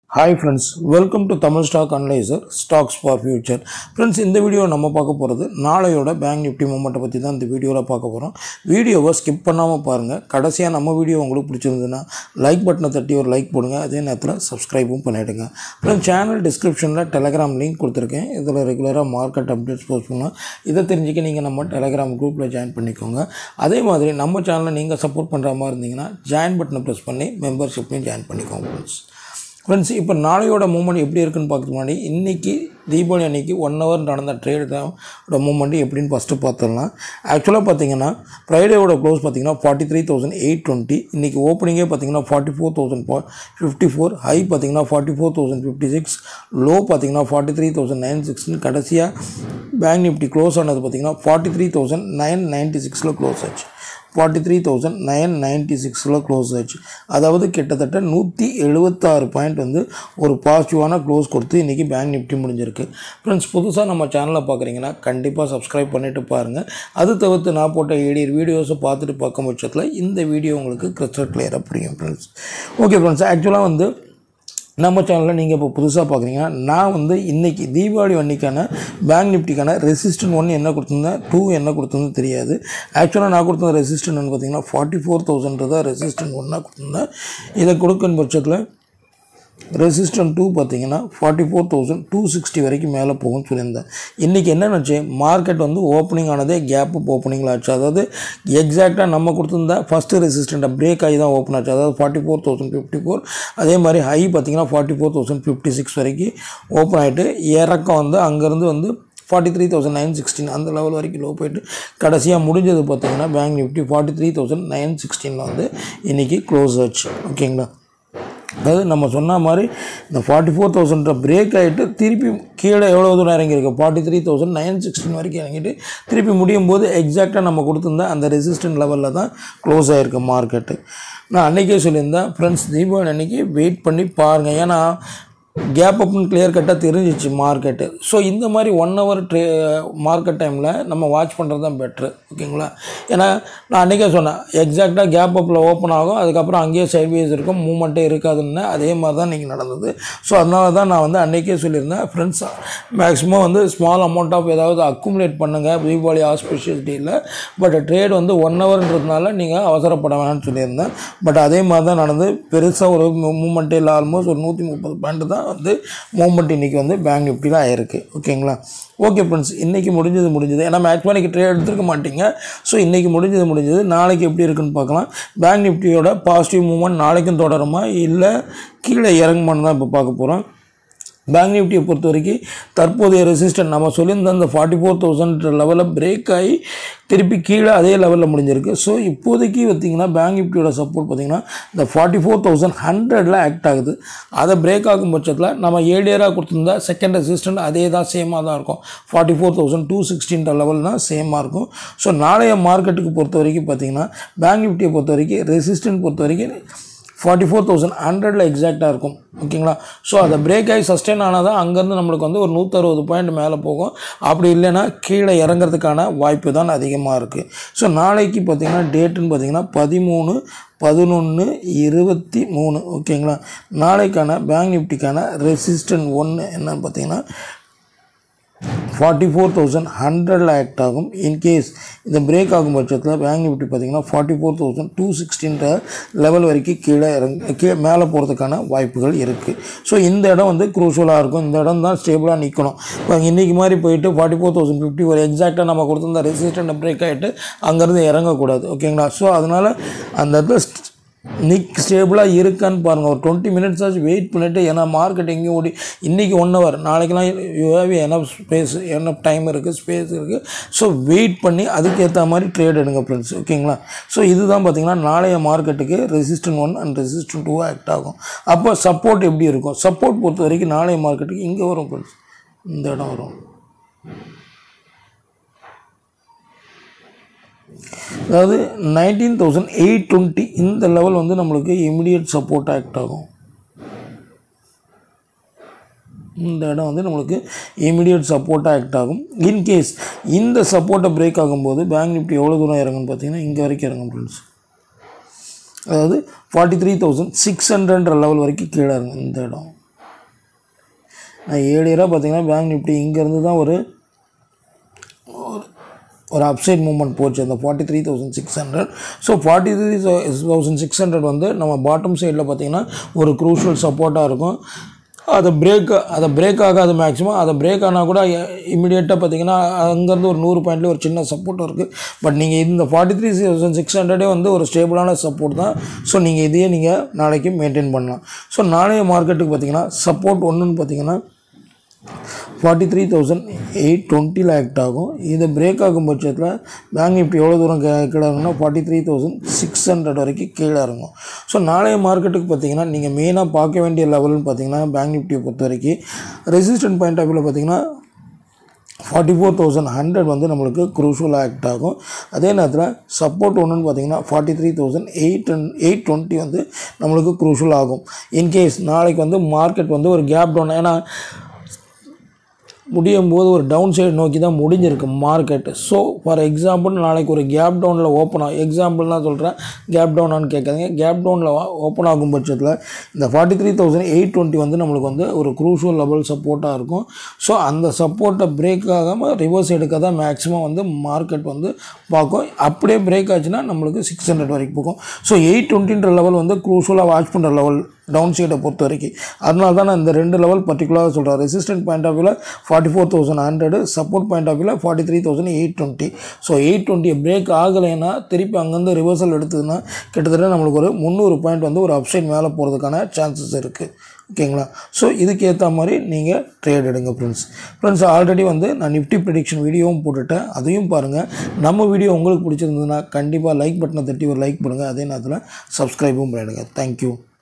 hi friends welcome to Tamil stock analyser stocks for future friends இந்த video நம்ம பார்க்க போகிறது நாளையோட பேங்க் நிஃப்டி மூமெண்ட்டை பற்றி தான் இந்த வீடியோவில் பார்க்க போகிறோம் வீடியோவை ஸ்கிப் பண்ணாமல் பாருங்கள் கடைசியாக நம்ம வீடியோ உங்களுக்கு பிடிச்சிருந்ததுன்னா லைக் பட்டனை தட்டி ஒரு லைக் போடுங்க அதே நேரத்தில் சப்ஸ்கிரைபும் பண்ணிவிடுங்க ஃப்ரெண்ட்ஸ் சேனல் டிஸ்கிரிப்ஷனில் டெலகிராம் லிங்க் கொடுத்துருக்கேன் இதில் ரெகுலராக மார்க்கெட் அப்டேட்ஸ் போஸ்ட் பண்ணலாம் இதை தெரிஞ்சுக்க நீங்கள் நம்ம டெலகிராம் குரூப்பில் ஜாயின் பண்ணிக்கோங்க அதே மாதிரி நம்ம சேனலை நீங்கள் சப்போர்ட் பண்ணுற மாதிரி இருந்தீங்கன்னா ஜாயின் பட்டனை ப்ரெஸ் பண்ணி மெம்பர்ஷிப்லையும் ஜாயின் பண்ணிக்கோங்க ஃப்ரெண்ட்ஸ் ஃப்ரெண்ட்ஸ் இப்போ நாளையோட மூமெண்ட் எப்படி இருக்குன்னு பார்க்கறது முன்னாடி இன்றைக்கி தீபாவளி அன்னைக்கு ஒன் ஹவர் நடந்த ட்ரேடு தான் மூமெண்ட் எப்படின்னு ஃபஸ்ட்டு பார்த்துடலாம் ஆக்சுவலாக பார்த்தீங்கன்னா ஃப்ரைடேவோட க்ளோஸ் பார்த்தீங்கன்னா forty three thousand eight twenty இன்றைக்கி ஓப்பனிங்கே பார்த்தீங்கன்னா forty four thousand fifty four high பார்த்தீங்கன்னா forty four thousand fifty six low பார்த்தீங்கன்னா forty three thousand nine sixteen கடைசியாக பேங்க் நிஃப்டி க்ளோஸ் ஆனது பார்த்தீங்கன்னா forty three thousand nine ninety சிக்ஸில் க்ளோஸ் ஆச்சு forty three thousand nine ninety சிக்ஸில் close ஆச்சு அதாவது கிட்டத்தட்ட நூற்றி எழுபத்தாறு பாயிண்ட் வந்து ஒரு பாசிட்டிவான க்ளோஸ் கொடுத்து இன்றைக்கி பேங்க் நிஃப்டி முடிஞ்சிருக்கு ஃப்ரெண்ட்ஸ் புதுசாக நம்ம சேனலில் பார்க்குறீங்கன்னா கண்டிப்பாக சப்ஸ்கிரைப் பண்ணிவிட்டு பாருங்கள் அது தவிர்த்து நான் போட்ட ஏடியர் வீடியோஸை பார்த்துட்டு பார்க்கும் பட்சத்தில் இந்த வீடியோ உங்களுக்கு கிறிஸ்டல் கிளியராக புரியும் ஃப்ரெண்ட்ஸ் ஓகே ஃப்ரெண்ட்ஸ் ஆக்சுவலாக வந்து நம்ம சேனலில் நீங்கள் இப்போ புதுசாக பார்க்குறீங்கன்னா நான் வந்து இன்றைக்கி தீபாவளி அன்னைக்கான பேங்க் நிஃப்டிக்கான ரெசிஸ்டன் ஒன் என்ன கொடுத்துருந்தேன் டூ என்ன கொடுத்துருந்தேன் தெரியாது ஆக்சுவலாக நான் கொடுத்த ரெசிஸ்டன் பார்த்தீங்கன்னா ஃபார்ட்டி ஃபோர் தௌசண்ட் தான் ரெசிஸ்டன் ஒன்னாக கொடுத்துருந்தேன் இதை கொடுக்கும் பட்சத்தில் ரெசிஸ்டன் டூ பார்த்தீங்கன்னா forty four thousand two sixty வரைக்கும் மேலே போகும்னு சொல்லியிருந்தேன் இன்றைக்கி என்னென்னு மார்க்கெட் வந்து ஓப்பனிங் ஆனதே கேப் அப் ஓப்பனிங்கில் ஆச்சு அதாவது எக்ஸாக்டாக நம்ம கொடுத்துருந்த ஃபஸ்ட்டு ரெசிஸ்டண்ட்டை பிரேக் ஆகி தான் ஓப்பன் ஆச்சு அதாவது forty four thousand fifty four அதே மாதிரி ஹை பார்த்தீங்கன்னா forty four thousand fifty six வரைக்கும் ஓப்பன் ஆகிட்டு இறக்கம் வந்து அங்கேருந்து வந்து forty three thousand nine sixteen அந்த லெவல் வரைக்கும் லோ போயிட்டு கடைசியாக முடிஞ்சது பார்த்தீங்கன்னா bank Nifty forty three thousand nine சிக்ஸ்டீனில் வந்து இன்றைக்கி க்ளோஸ் ஆச்சு ஓகேங்களா அதாவது நம்ம சொன்ன மாதிரி இந்த ஃபார்ட்டி ஃபோர் தௌசண்ட் பிரேக் ஆகிட்டு திருப்பி கீழே எவ்வளோ தூரம் இறங்கியிருக்கு forty three thousand nine sixteen வரைக்கும் இறங்கிட்டு திருப்பி முடியும் போது எக்ஸாக்டாக நம்ம கொடுத்துருந்த அந்த ரெசிஸ்டன்ட் லெவலில் தான் க்ளோஸ் ஆகிருக்கு மார்க்கெட்டு நான் அன்றைக்கே சொல்லியிருந்தேன் ஃப்ரெண்ட்ஸ் தீபாவளி அன்றைக்கி வெயிட் பண்ணி பாருங்கள் ஏன்னா கேப் அப்னு கிளியர் கட்டாக தெரிஞ்சிச்சு மார்க்கெட்டு ஸோ இந்த மாதிரி ஒன் ஹவர் ட்ரே மார்க்கெட் டைமில் நம்ம வாட்ச் பண்ணுறது தான் பெட்ரு ஓகேங்களா ஏன்னா நான் அன்றைக்கே சொன்னேன் எக்ஸாக்டாக கேப் அப்பில் ஓப்பன் ஆகும் அதுக்கப்புறம் அங்கேயே சைட்வேஸ் இருக்கும் மூமெண்ட்டே இருக்காதுன்னு அதே மாதிரி தான் நீங்கள் நடந்தது ஸோ அதனால தான் நான் வந்து அன்றைக்கே சொல்லியிருந்தேன் ஃப்ரெண்ட்ஸ் மேக்ஸிமம் வந்து ஸ்மால் அமௌண்ட் ஆஃப் ஏதாவது அக்குமுலேட் பண்ணுங்கள் தீபாவளி ஆஸ்பிஷியஸ் டேயில் பட் ட்ரேட் வந்து ஒன் ஹவர்ன்றதுனால நீங்கள் அவசரப்பட வேணாம்னு சொல்லியிருந்தேன் பட் அதே மாதிரி தான் நடந்து பெருசாக ஒரு மூமெண்ட்டே இல்லை ஆல்மோஸ்ட் ஒரு நூற்றி முப்பது பாயிண்ட் தான் வந்து மூமெண்ட் இன்றைக்கி வந்து பேங்க் நிஃப்டியில் ஆயிருக்கு ஓகேங்களா ஓகே ஃப்ரெண்ட்ஸ் இன்றைக்கி முடிஞ்சது முடிஞ்சது ஏன்னா மேக்ஸிமம் இன்றைக்கி ட்ரேட் எடுத்துருக்க மாட்டீங்க ஸோ இன்றைக்கி முடிஞ்சது முடிஞ்சது நாளைக்கு எப்படி இருக்குன்னு பார்க்கலாம் பேங்க் நிஃப்டியோட பாசிட்டிவ் மூமெண்ட் நாளைக்கும் தொடருமா இல்லை கீழே இறங்குமான்னு தான் இப்போ பார்க்க போகிறோம் பேங்க் நிஃப்டியை பொறுத்த வரைக்கும் தற்போதைய ரெசிஸ்டன்ட் நம்ம சொல்லியிருந்த அந்த ஃபார்ட்டி ஃபோர் தௌசண்ட் லெவலில் பிரேக் ஆகி திருப்பி கீழே அதே லெவலில் முடிஞ்சிருக்கு ஸோ இப்போதைக்கு பார்த்திங்கன்னா பேங்க் நிஃப்டியோட சப்போர்ட் பார்த்திங்கன்னா இந்த ஃபார்ட்டி ஃபோர் தௌசண்ட் ஹண்ட்ரடில் ஆக்ட் ஆகுது அதை பிரேக் ஆகும் பட்சத்தில் நம்ம ஏழியராக கொடுத்துருந்தா செகண்ட் ரெசிஸ்டன்ட் அதே தான் சேமாக தான் இருக்கும் ஃபார்ட்டி ஃபோர் தௌசண்ட் டூ சிக்ஸ்டின்ற லெவல் தான் சேமாக இருக்கும் ஸோ நாளைய மார்க்கெட்டுக்கு பொறுத்த வரைக்கும் பார்த்திங்கன்னா பேங்க் நிஃப்டியை பொறுத்த வரைக்கும் ரெசிஸ்டன்ட் பொறுத்த வரைக்கும் ஃபார்ட்டி ஃபோர் தௌசண்ட் ஹண்ட்ரடில் எக்ஸாக்டாக இருக்கும் ஓகேங்களா ஸோ அதை பிரேக் ஆகி சஸ்டெயின் ஆனால் தான் அங்கேருந்து நம்மளுக்கு வந்து ஒரு நூற்றறுபது பாயிண்ட் மேலே போகும் அப்படி இல்லைன்னா கீழே இறங்குறதுக்கான வாய்ப்பு தான் அதிகமாக இருக்குது ஸோ நாளைக்கு பார்த்திங்கன்னா டேட்டுன்னு பார்த்திங்கன்னா பதிமூணு பதினொன்று இருபத்தி மூணு ஓகேங்களா நாளைக்கான பேங்க் நிஃப்டிக்கான ரெசிஸ்டன்ட் ஒன்று என்னன்னு பார்த்தீங்கன்னா ஃபார்ட்டி ஃபோர் தௌசண்ட் ஹண்ட்ரடில் ஆக்ட் ஆகும் இன்கேஸ் இந்த பிரேக் ஆகும் பட்சத்தில் பேங்க் நிஃப்டி பார்த்தீங்கன்னா ஃபார்ட்டி ஃபோர் தௌசண்ட் டூ சிக்ஸ்டின்ற லெவல் வரைக்கும் கீழே இறங்க கீழே மேலே போகிறதுக்கான வாய்ப்புகள் இருக்குது ஸோ இந்த இடம் வந்து குரூஷலாக இருக்கும் இந்த இடம் தான் ஸ்டேபிளாக நிற்கணும் இப்போ இன்றைக்கி மாதிரி போயிட்டு ஃபார்ட்டி ஃபோர் தௌசண்ட் ஃபிஃப்டி ஒரு எக்ஸாக்டாக நம்ம கொடுத்துருந்த ரெசிஸ்டன்ட் பிரேக் ஆகிட்டு அங்கேருந்து இறங்கக்கூடாது ஓகேங்களா ஸோ அதனால் அந்த இடத்துல நிக் ஸ்டேபிளாக இருக்கான்னு பாருங்கள் ஒரு டுவெண்ட்டி மினிட்ஸ் ஆச்சு வெயிட் பண்ணிவிட்டு ஏன்னா மார்க்கெட் எங்கேயும் ஓடி இன்றைக்கி ஒன் ஹவர் நாளைக்கெலாம் யூஹேவி என்ன ஸ்பேஸ் என்ன டைம் இருக்குது ஸ்பேஸ் இருக்குது ஸோ வெயிட் பண்ணி அதுக்கேற்ற மாதிரி ட்ரேட் எடுங்க ஃப்ரெண்ட்ஸ் ஓகேங்களா ஸோ இதுதான் பார்த்திங்கன்னா நாளைய மார்க்கெட்டுக்கு resistance one and resistance two act ஆகும் அப்போ சப்போர்ட் எப்படி இருக்கும் சப்போர்ட் பொறுத்த வரைக்கும் நாளைய மார்க்கெட்டுக்கு இங்கே வரும் ஃப்ரெண்ட்ஸ் இந்த இடம் வரும் அதாவது நைன்டீன் தௌசண்ட் எயிட் டுவெண்ட்டி இந்த லெவல் வந்து நம்மளுக்கு இமிடியட் சப்போர்ட் ஆக்ட் ஆகும் இந்த இடம் வந்து நம்மளுக்கு இமிடியட் சப்போர்ட்டாக ஆக்ட் ஆகும் இன்கேஸ் இந்த சப்போர்ட்டை பிரேக் ஆகும்போது பேங்க் நிஃப்டி எவ்வளோ தூரம் இறங்குன்னு பார்த்தீங்கன்னா இங்கே வரைக்கும் இறங்கும் ஃப்ரெண்ட்ஸ் அதாவது ஃபார்ட்டி த்ரீ தௌசண்ட் சிக்ஸ் ஹண்ட்ரட்ன்ற லெவல் வரைக்கும் கீழே இறங்கும் இந்த இடம் நான் ஏழியராக பார்த்தீங்கன்னா பேங்க் நிஃப்டி இங்கேருந்து தான் ஒரு ஒரு அப்சைட் மூவ்மெண்ட் போச்சு அந்த forty three thousand six hundred so forty three thousand six hundred வந்து நம்ம பாட்டம் சைடில் பார்த்தீங்கன்னா ஒரு க்ரூஷியல் சப்போர்ட்டாக இருக்கும் அதை பிரேக் அதை பிரேக் ஆகாது மேக்ஸிமம் அதை பிரேக் ஆனால் கூட இமீடியட்டாக பார்த்தீங்கன்னா அங்கேருந்து ஒரு நூறு பாயிண்ட்லேயே ஒரு சின்ன சப்போர்ட் இருக்குது பட் நீங்கள் இந்த ஃபார்ட்டி த்ரீ தௌசண்ட் சிக்ஸ் ஹண்ட்ரடே வந்து ஒரு ஸ்டேபிளான சப்போர்ட் தான் ஸோ நீங்கள் இதையே நீங்கள் நாளைக்கு மெயின்டைன் பண்ணலாம் ஸோ நாளைய மார்க்கெட்டுக்கு பார்த்தீங்கன்னா சப்போர்ட் ஒன்றுன்னு பார்த்தீங்கன்னா ஃபார்ட்டி த்ரீ தௌசண்ட் எயிட் டுவெண்ட்டியில் ஆக்ட் ஆகும் இது பிரேக் ஆகும் பட்சத்தில் பேங்க் நிஃப்டி எவ்வளோ தூரம் கீழே கீழே இறங்கும்னா forty three thousand six hundred வரைக்கும் கீழே இறங்கும் ஸோ நாளைய மார்க்கெட்டுக்கு பார்த்தீங்கன்னா நீங்கள் மெயினாக பார்க்க வேண்டிய லெவல்னு பார்த்தீங்கன்னா பேங்க் நிஃப்டியை பொறுத்த வரைக்கும் ரெசிஸ்டன்ட் பாயிண்ட் ஆஃப் வியூவில் பார்த்தீங்கன்னா ஃபார்ட்டி ஃபோர் தௌசண்ட் ஹண்ட்ரட் வந்து நம்மளுக்கு குரூஷுவல் ஆக்ட் ஆகும் அதே நேரத்தில் சப்போர்ட் ஒன்றுன்னு பார்த்தீங்கன்னா forty three thousand eight eight twenty வந்து நம்மளுக்கு குரூஷுவல் ஆகும் இன்கேஸ் நாளைக்கு வந்து மார்க்கெட் வந்து ஒரு கேப் டவுன் ஏன்னா முடியும் போது ஒரு டவுன் சைடு நோக்கி தான் முடிஞ்சிருக்கு மார்க்கெட் ஸோ ஃபார் எக்ஸாம்பிள் நாளைக்கு ஒரு கேப் டவுனில் ஓப்பன் ஆகும் எக்ஸாம்பிள் நான் சொல்கிறேன் கேப் டவுனான்னு கேட்காதீங்க கேப் டவுனில் ஓப்பன் ஆகும் பட்சத்தில் இந்த forty three thousand eight twenty வந்து நம்மளுக்கு வந்து ஒரு க்ரூஷுவல் லெவல் சப்போர்ட்டாக இருக்கும் ஸோ அந்த சப்போர்ட்டை பிரேக் ஆகாமல் ரிவர்ஸ் எடுக்க தான் மேக்ஸிமம் வந்து மார்க்கெட் வந்து பார்க்கும் அப்படியே பிரேக் ஆச்சுன்னா நம்மளுக்கு சிக்ஸ் ஹண்ட்ரட் வரைக்கும் போகும் ஸோ எயிட் டுவெண்ட்டின்ற லெவல் வந்து க்ரூஷுவலாக வாட்ச் பண்ணுற லெவல் டவுன் சைடை பொறுத்த வரைக்கும் அதனால தான் நான் இந்த ரெண்டு லெவல் பர்டிகுலராக சொல்கிறேன் ரெசிஸ்டன்ட் பாயிண்ட் ஆஃப் வியூவில் forty four thousand hundred support point of வியூவில் forty three thousand eight twenty so eight twenty break ஆகலைன்னா திருப்பி அங்கேருந்து ரிவர்சல் எடுத்ததுன்னா கிட்டத்தட்ட நம்மளுக்கு ஒரு முந்நூறு பாயிண்ட் வந்து ஒரு அப்சைட் மேலே போகிறதுக்கான சான்சஸ் இருக்குது ஓகேங்களா ஸோ இதுக்கு ஏற்ற மாதிரி நீங்கள் ட்ரேட் எடுங்க ஃப்ரெண்ட்ஸ் ஃப்ரெண்ட்ஸ் ஆல்ரெடி வந்து நான் நிஃப்டி ப்ரிடிக்ஷன் வீடியோவும் போட்டுட்டேன் அதையும் பாருங்கள் நம்ம வீடியோ உங்களுக்கு பிடிச்சிருந்ததுன்னா கண்டிப்பாக லைக் பட்டனை தட்டி ஒரு லைக் பண்ணுங்கள் அதே நேரத்தில் சப்ஸ்கிரைபும் பண்ணிடுங்க தேங்க்யூ